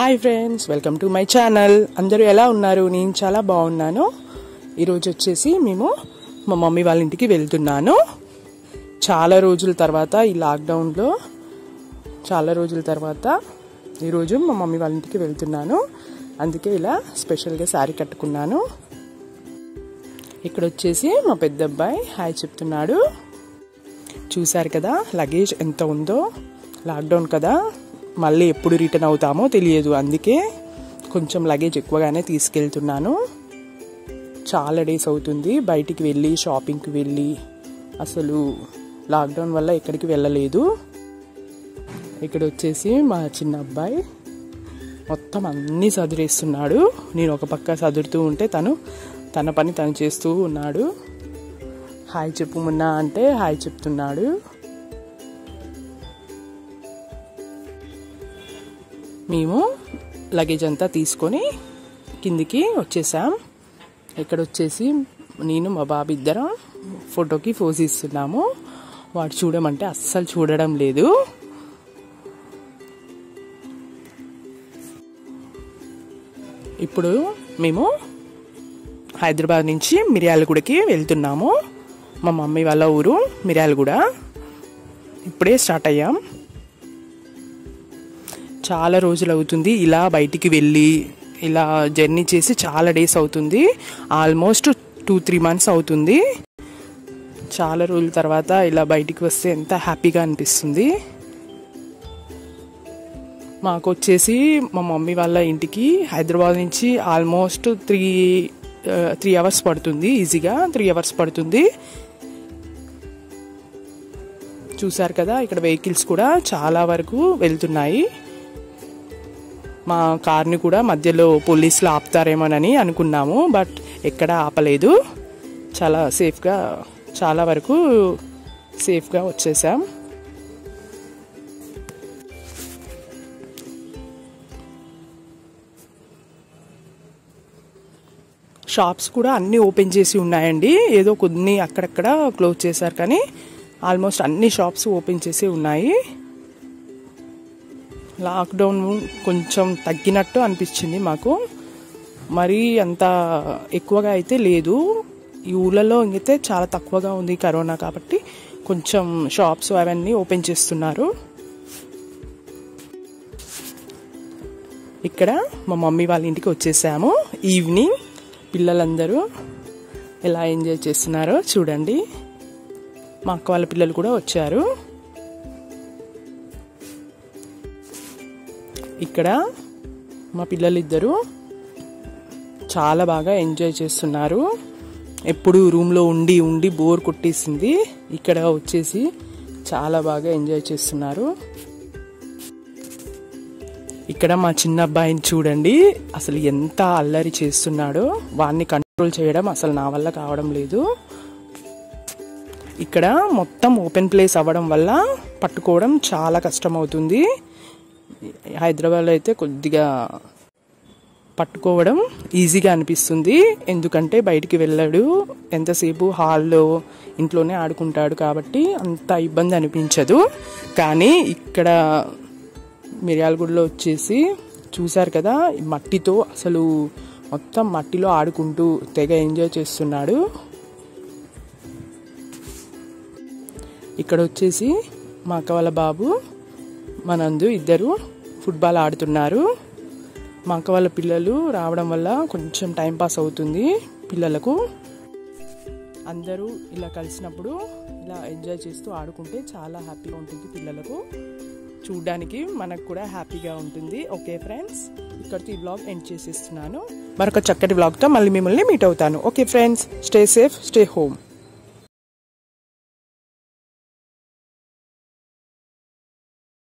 hi friends welcome to my channel అందరూ ఎలా ఉన్నారు నేను చాలా బాగున్నాను ఈరోజు వచ్చేసి మేము మా మమ్మీ వాళ్ళ ఇంటికి వెళ్తున్నాను చాలా రోజుల తర్వాత ఈ లాక్డౌన్లో చాలా రోజుల తర్వాత ఈరోజు మా మమ్మీ వాళ్ళ ఇంటికి వెళ్తున్నాను అందుకే ఇలా స్పెషల్గా శారీ కట్టుకున్నాను ఇక్కడ వచ్చేసి మా పెద్ద అబ్బాయి హాయ్ చెప్తున్నాడు చూశారు కదా లగేజ్ ఎంత ఉందో లాక్డౌన్ కదా మళ్ళీ ఎప్పుడు రిటర్న్ అవుతామో తెలియదు అందుకే కొంచెం లగేజ్ ఎక్కువగానే తీసుకెళ్తున్నాను చాలా డేస్ అవుతుంది బయటికి వెళ్ళి షాపింగ్కి వెళ్ళి అసలు లాక్డౌన్ వల్ల ఎక్కడికి వెళ్ళలేదు ఇక్కడ వచ్చేసి మా చిన్న అబ్బాయి మొత్తం అన్నీ సదిరేస్తున్నాడు నేను ఒక పక్క సదురుతూ ఉంటే తను తన పని తను చేస్తూ ఉన్నాడు హాయ్ చెప్పు మున్నా అంటే హాయ్ చెప్తున్నాడు మేము లగేజ్ అంతా తీసుకొని కిందికి వచ్చేసాం ఇక్కడ వచ్చేసి నేను మా బాబు ఇద్దరం ఫోటోకి ఫోజ్ ఇస్తున్నాము వాడు చూడమంటే అస్సలు చూడడం లేదు ఇప్పుడు మేము హైదరాబాద్ నుంచి మిర్యాలగూడకి వెళ్తున్నాము మా మమ్మీ వాళ్ళ ఊరు మిర్యాలగూడ ఇప్పుడే స్టార్ట్ అయ్యాం చాలా రోజులు అవుతుంది ఇలా బయటికి వెళ్ళి ఇలా జర్నీ చేసి చాలా డేస్ అవుతుంది ఆల్మోస్ట్ టూ త్రీ మంత్స్ అవుతుంది చాలా రోజుల తర్వాత ఇలా బయటికి వస్తే ఎంత హ్యాపీగా అనిపిస్తుంది మాకు వచ్చేసి మా మమ్మీ వాళ్ళ ఇంటికి హైదరాబాద్ నుంచి ఆల్మోస్ట్ త్రీ త్రీ అవర్స్ పడుతుంది ఈజీగా త్రీ అవర్స్ పడుతుంది చూసారు కదా ఇక్కడ వెహికల్స్ కూడా చాలా వరకు వెళ్తున్నాయి మా కార్ని కూడా మధ్యలో పోలీసులు ఆపుతారేమోనని అనుకున్నాము బట్ ఎక్కడ ఆపలేదు చాలా సేఫ్గా చాలా వరకు సేఫ్గా వచ్చేసాం షాప్స్ కూడా అన్నీ ఓపెన్ చేసి ఉన్నాయండి ఏదో కొన్ని అక్కడక్కడ క్లోజ్ చేశారు కానీ ఆల్మోస్ట్ అన్ని షాప్స్ ఓపెన్ చేసి ఉన్నాయి లాక్డౌన్ కొంచెం తగ్గినట్టు అనిపించింది మాకు మరీ అంత ఎక్కువగా అయితే లేదు ఈ ఊళ్ళలో అయితే చాలా తక్కువగా ఉంది కరోనా కాబట్టి కొంచెం షాప్స్ అవన్నీ ఓపెన్ చేస్తున్నారు ఇక్కడ మా మమ్మీ వాళ్ళ ఇంటికి వచ్చేసాము ఈవినింగ్ పిల్లలందరూ ఎలా ఎంజాయ్ చేస్తున్నారో చూడండి మా అక్క వాళ్ళ పిల్లలు కూడా వచ్చారు ఇక్కడ మా పిల్లలిద్దరూ చాలా బాగా ఎంజాయ్ చేస్తున్నారు ఎప్పుడు రూమ్లో ఉండి ఉండి బోర్ కొట్టేసింది ఇక్కడ వచ్చేసి చాలా బాగా ఎంజాయ్ చేస్తున్నారు ఇక్కడ మా చిన్న అబ్బాయిని చూడండి అసలు ఎంత అల్లరి చేస్తున్నాడో వాడిని కంట్రోల్ చేయడం అసలు నా వల్ల కావడం లేదు ఇక్కడ మొత్తం ఓపెన్ ప్లేస్ అవ్వడం వల్ల పట్టుకోవడం చాలా కష్టం అవుతుంది హైదరాబాద్లో అయితే కొద్దిగా పట్టుకోవడం ఈజీగా అనిపిస్తుంది ఎందుకంటే బయటికి వెళ్ళాడు ఎంతసేపు హాల్లో ఇంట్లోనే ఆడుకుంటాడు కాబట్టి అంత ఇబ్బంది అనిపించదు కానీ ఇక్కడ మిర్యాలగూడలో వచ్చేసి చూశారు కదా మట్టితో అసలు మొత్తం మట్టిలో ఆడుకుంటూ తెగ ఎంజాయ్ చేస్తున్నాడు ఇక్కడ వచ్చేసి మా అక్క వాళ్ళ బాబు మనందు ఇద్దరు ఫుట్బాల్ ఆడుతున్నారు మా అక్క వాళ్ళ పిల్లలు రావడం వల్ల కొంచెం టైం పాస్ అవుతుంది పిల్లలకు అందరూ ఇలా కలిసినప్పుడు ఇలా ఎంజాయ్ చేస్తూ ఆడుకుంటే చాలా హ్యాపీగా ఉంటుంది పిల్లలకు చూడడానికి మనకు కూడా హ్యాపీగా ఉంటుంది ఓకే ఫ్రెండ్స్ ఇక్కడితో ఈ బ్లాగ్ ఎండ్ చేసేస్తున్నాను మరొక చక్కటి బ్లాగ్తో మళ్ళీ మిమ్మల్ని మీట్ అవుతాను okay friends stay safe stay home